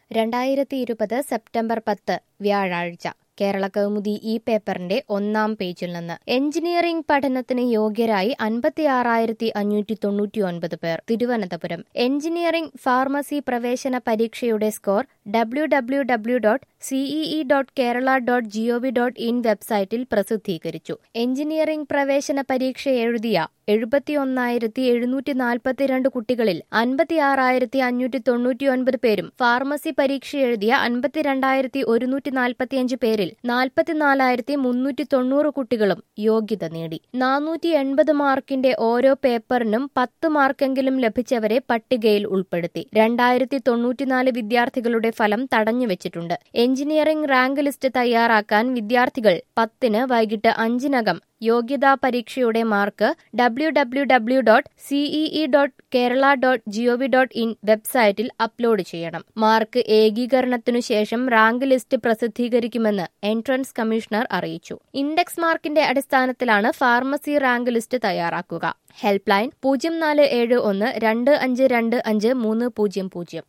രണ്ടായിരത്തി ഇരുപത് സെപ്റ്റംബർ പത്ത് വ്യാഴാഴ്ച കേരള കൗമുദി ഈ പേപ്പറിന്റെ ഒന്നാം പേജിൽ നിന്ന് എഞ്ചിനീയറിംഗ് പഠനത്തിന് യോഗ്യരായി അൻപത്തിയാറായിരത്തി അഞ്ഞൂറ്റി തൊണ്ണൂറ്റി ഒൻപത് പേർ തിരുവനന്തപുരം എഞ്ചിനീയറിംഗ് ഫാർമസി പ്രവേശന പരീക്ഷയുടെ score W W W dot CEE dot Kerala dot GOV dot in വെബ്സൈറ്റിൽ പ്രസിദ്ധീകരിച്ചു എഞ്ചിനീയറിംഗ് പ്രവേശന പരീക്ഷ എഴുതിയ എഴുപത്തിയൊന്നായിരത്തി എഴുന്നൂറ്റി നാൽപ്പത്തിരണ്ട് കുട്ടികളിൽ അൻപത്തിയാറായിരത്തി അഞ്ഞൂറ്റി തൊണ്ണൂറ്റിയൊൻപത് പേരും ഫാർമസി പരീക്ഷ എഴുതിയ അൻപത്തിരണ്ടായിരത്തി ഒരുന്നൂറ്റി നാൽപ്പത്തിയഞ്ച് പേരിൽ നാൽപ്പത്തിനാലായിരത്തി മുന്നൂറ്റി തൊണ്ണൂറ് കുട്ടികളും യോഗ്യത നേടി നാനൂറ്റി എൺപത് മാർക്കിന്റെ ഓരോ പേപ്പറിനും പത്ത് മാർക്കെങ്കിലും ലഭിച്ചവരെ പട്ടികയിൽ ഉൾപ്പെടുത്തി രണ്ടായിരത്തി തൊണ്ണൂറ്റിനാല് വിദ്യാർത്ഥികളുടെ ഫലം തടഞ്ഞുവച്ചിട്ടുണ്ട് എഞ്ചിനീയറിംഗ് റാങ്ക് ലിസ്റ്റ് തയ്യാറാക്കാൻ വിദ്യാർത്ഥികൾ പത്തിന് വൈകിട്ട് അഞ്ചിനകം യോഗ്യതാ പരീക്ഷയുടെ mark W W W dot CEE dot Kerala dot GOV dot in വെബ്സൈറ്റിൽ അപ്ലോഡ് ചെയ്യണം മാർക്ക് ഏകീകരണത്തിനു ശേഷം റാങ്ക് ലിസ്റ്റ് പ്രസിദ്ധീകരിക്കുമെന്ന് എൻട്രൻസ് കമ്മീഷണർ അറിയിച്ചു ഇൻഡെക്സ് മാർക്കിന്റെ അടിസ്ഥാനത്തിലാണ് ഫാർമസി റാങ്ക് ലിസ്റ്റ് തയ്യാറാക്കുക ഹെൽപ്പ് ലൈൻ പൂജ്യം നാല് ഏഴ് ഒന്ന് രണ്ട് അഞ്ച് രണ്ട് അഞ്ച് മൂന്ന് പൂജ്യം പൂജ്യം